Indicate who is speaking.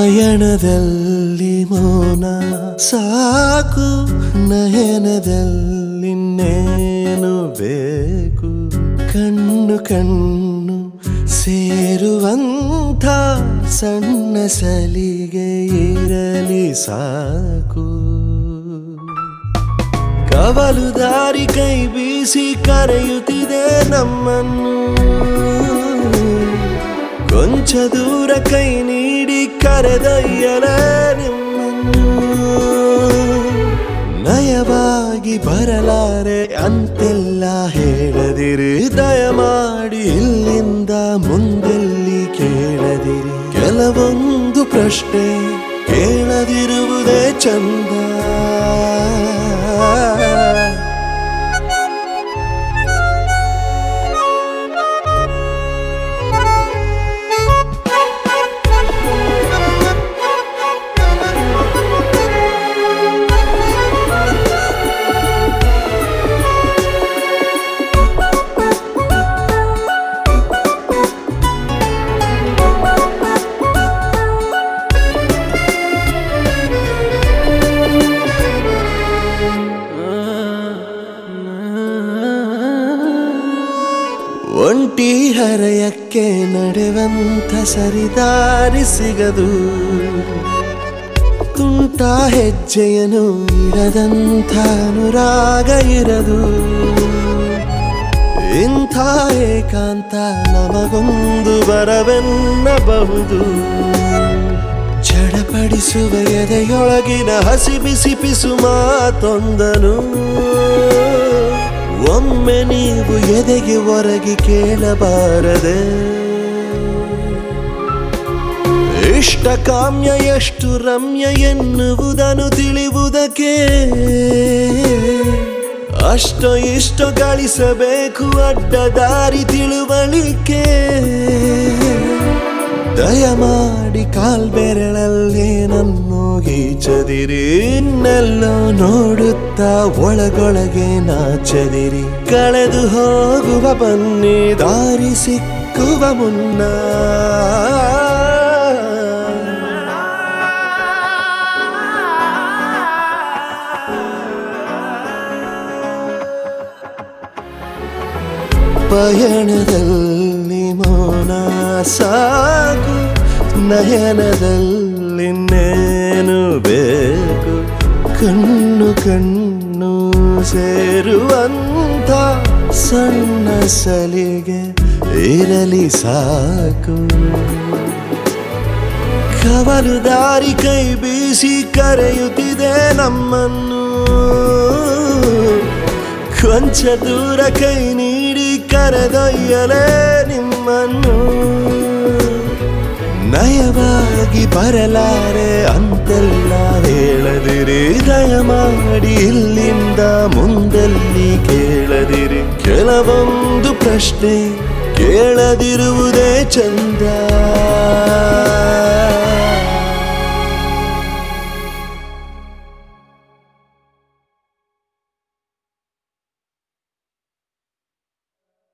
Speaker 1: ಪಯಣದಲ್ಲಿ ಮೌನ ಸಾಕು ನಯನದಲ್ಲಿನ್ನೇನು ಬೇಕು ಕಣ್ಣು ಕಣ್ಣು ಸೇರುವಂಥ ಸಣ್ಣ ಸಲಿಗೆ ಇರಲಿ ಸಾಕು ಕವಲು ದಾರಿ ಕೈ ಬೀಸಿ ಕರೆಯುತ್ತಿದೆ ನಮ್ಮನ್ನು ಕೊಂಚ ದೂರ ಕೈ ನೀಡಿ ಕರೆದೊಯ್ಯಲೇ ನಿಮ್ಮನ್ನು ನಯವಾಗಿ ಬರಲಾರೆ ಅಂತೆಲ್ಲ ಹೇಳದಿರಿ ದಯಮಾಡಿ ಇಲ್ಲಿಂದ ಮುಂದೆಲ್ಲಿ ಕೇಳದಿರಿ ಕೆಲವೊಂದು ಪ್ರಶ್ನೆ ಕೇಳದಿರುವುದೇ ಚಂದ ಒಂಟಿ ಹರೆಯಕ್ಕೆ ನಡೆವಂಥ ಸರಿದಾರಿ ಸಿಗದು ತುಂಟ ಹೆಜ್ಜೆಯನು ಇಡದಂಥ ಅನುರಾಗ ಇರದು ಇಂಥ ಏಕಾಂತ ನಮಗೊಂದು ಬರವೆನ್ನಬಹುದು ಚಡಪಡಿಸುವ ಎದೆಯೊಳಗಿನ ಹಸಿ ಬಿಸಿ ಪಿಸು ಮಾತೊಂದನು ಒಮ್ಮೆ ನೀವು ಎದೆಗೆ ಹೊರಗೆ ಕೇಳಬಾರದೆ ಇಷ್ಟ ಕಾಮ್ಯ ಎಷ್ಟು ರಮ್ಯ ಎನ್ನುವುದನ್ನು ತಿಳಿಯುವುದಕ್ಕೆ ಅಷ್ಟೋ ಇಷ್ಟೋ ಗಳಿಸಬೇಕು ಅಡ್ಡ ದಾರಿ ತಿಳುವಳಿಕೆ ದಯಮಾಡಿ ಕಾಲ್ಬೆರಳಲ್ಲೇ ನನ್ನು ಗೀಚದಿರಿ ಇನ್ನೆಲ್ಲೋ ನೋಡುತ್ತಾ ಒಳಗೊಳಗೆ ನಾಚದಿರಿ ಕಳೆದು ಹೋಗುವ ಬನ್ನಿ ದಾರಿ ಸಿಕ್ಕುವ ಮುನ್ನ ಪಯಣದಲ್ಲಿ ಮೌನ ಸಾಕು ನಯನದಲ್ಲಿನ್ನೇನು ಬೇಕು ಕಣ್ಣು ಕಣ್ಣು ಸೇರುವಂಥ ಸಣ್ಣ ಸಲಿಗೆ ಇರಲಿ ಸಾಕು ಕವಲು ದಾರಿ ಕೈ ಬೀಸಿ ಕರೆಯುತ್ತಿದೆ ನಮ್ಮನ್ನು ಕೊಂಚ ದೂರ ಕೈ ನೀಡಿ ಕರೆದೊಯ್ಯಲೇ ನಿಮ್ಮನ್ನು ನಯವಾಗಿ ಬರಲಾರೆ ಅಂತೆಲ್ಲ ಹೇಳದಿರಿ ದಯಮಾಡಿ ಇಲ್ಲಿಂದ ಮುಂದೆಲ್ಲಿ ಕೇಳದಿರಿ ಕೆಲವೊಂದು ಪ್ರಶ್ನೆ ಕೇಳದಿರುವುದೇ ಚಂದ